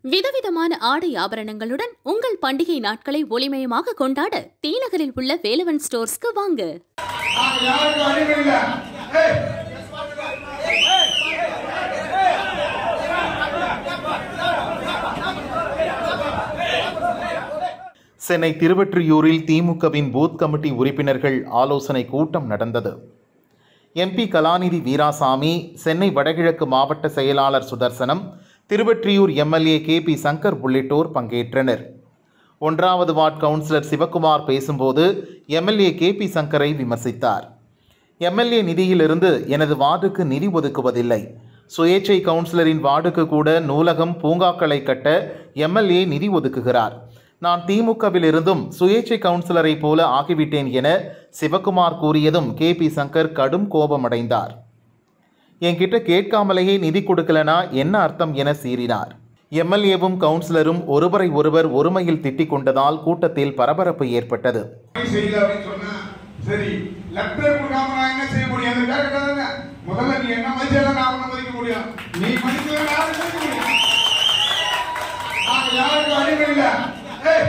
விதவிதமான ஆடை ஆபரணங்களுடன் உங்கள் பண்டிகை நாட்களை ஒளிமயமாக கொண்டாட தீநகரில் உள்ள வேலவன் ஸ்டோர்ஸ்க்கு வாங்க நாங்க யாருக்கும் அடிமை இல்ல ஏய், சென்னை திருவொற்றியூரில் திமுகவின் பூத் கமிட்டி உறுப்பினர்கள் ஆலோசனை கூட்டம் நடந்தது எம்பி கலாநிதி வீராசாமி சென்னை வடகிழக்கு மாவட்ட செயலாளர் Sudarsanam Thiruvottiyur MLA K P Sankar உள்ளிட்டோர் பங்கேற்றனர் ஒன்றாவது வார்டு கவுன்சிலர் சிவக்குமார் பேசும்போது எம்எல்ஏ கே பி சங்கரை விமர்சித்தார் எம்எல்ஏ நிதியிலிருந்து எனது வார்டுக்கு நிதி ஒதுக்குவதில்லை சுயேட்சை கவுன்சிலரின் வார்டுக்கு கூட நூலகம் பூங்காக்களை கட்ட எம்எல்ஏ நிதி ஒதுக்குகிறார் நான் திமுகவில் இருந்தும் சுயேட்சை கவுன்சிலரை போல ஆகிவிட்டேன் என சிவக்குமார் கூறியதும் கே பி சங்கர் கடும் கோபமடைந்தார் என்கிட்ட கேட்காமலேயே நிதி கொடுக்கலனா என்ன அர்த்தம் என சீறினார் எம்எல்ஏவும் கவுன்சிலரும் ஒருவரை ஒருவர் ஒருமையில் திட்டிக் கொண்டதால் கூட்டத்தில் பரபரப்பு ஏற்பட்டது போய் செய்யல அப்படின்னு சொன்னா சரி லெட்டர் கொடுக்காம நான் என்ன செய்ய முடியும் அந்த கேட்கறதாங்க முதல்ல நீ என்ன மதிச்சால நான் உன்னை மதிக்க முடியும் நீ மதிக்கல நான் மதிக்க முடியும் நாங்க யாருக்கும் அடிமை இல்ல ஏய்,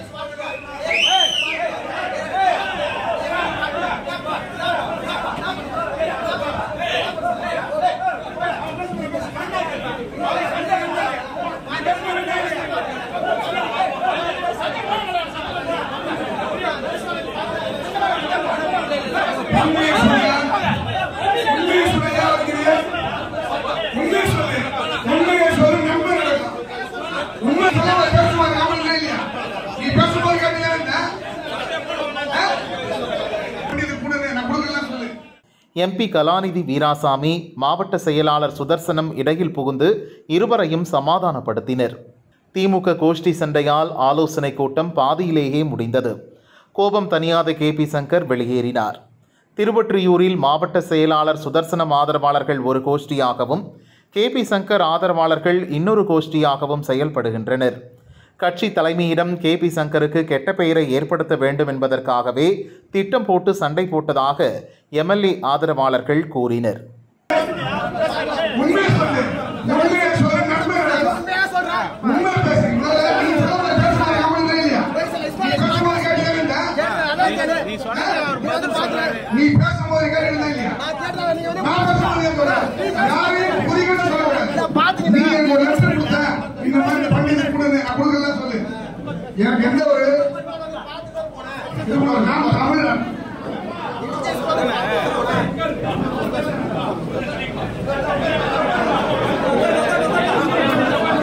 உண்மையை சொல்லுங்க. உண்மையை சொல்லுங்க, அவருக்கு. உண்மையை சொல்லு. உண்மையை சொல்லு, நம்புறேன். உண்மை சொல்லாம பேசுவாங்க, ஆமாங்களா இல்லையா? நீ பேசும்போது கேட்டீங்களா என்ன? ஆ? இது கொடுங்க, நான் கொடுக்கலன்னு சொல்லு. எம்பி கலாநிதி வீராசாமி மாவட்ட செயலாளர் சுதர்சனம் இடையில் புகுந்து இருவரையும் சமாதானப்படுத்தினர் திமுக கோஷ்டி சண்டையால் ஆலோசனை கூட்டம் பாதியிலேயே முடிந்தது கோபம் தணியாத கே பி சங்கர் வெளியேறினார் திருவொற்றியூரில் மாவட்ட செயலாளர் சுதர்சனம் ஆதரவாளர்கள் ஒரு கோஷ்டியாகவும் கே பி சங்கர் ஆதரவாளர்கள் இன்னொரு கோஷ்டியாகவும் செயல்படுகின்றனர் கட்சி தலைமையிடம் கே பி சங்கருக்கு கெட்ட பெயரை ஏற்படுத்த வேண்டும் என்பதற்காகவே திட்டம் போட்டு சண்டை போட்டதாக எம்எல்ஏ ஆதரவாளர்கள் கூறினர் உண்மையை சொல்லு. உண்மையை சொல்லு, நம்புறேன். உண்மை பேசு. முதல்ல நீ சொல்லாம பேசுவாங்க, ஆமாங்களா இல்லையா? நீ பேசும்போது கேட்டீங்களா என்ன? நீ பேசும்போது கேட்டீங்களா இல்லையா? நான் பேசும்போது கேட்கக்கூடாது. யாரையும் புரியும்னு சொல்லக்கூடாது. நீ எனக்கு ஒரு letter கொடுத்த, இந்த மாதிரி பண்ணி இதை கொடுங்க, நான் கொடுக்கலன்னு சொல்லு. எனக்கு எந்த ஒரு இது ஒரு நாம தமிழன்.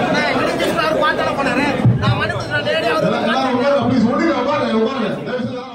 நான் மனுஷன் லேடியாவது எல்லாரும் உட்காரு, அப்படி சொல்லுங்க, உட்காருங்க, உட்காருங்க. தயவு செய்து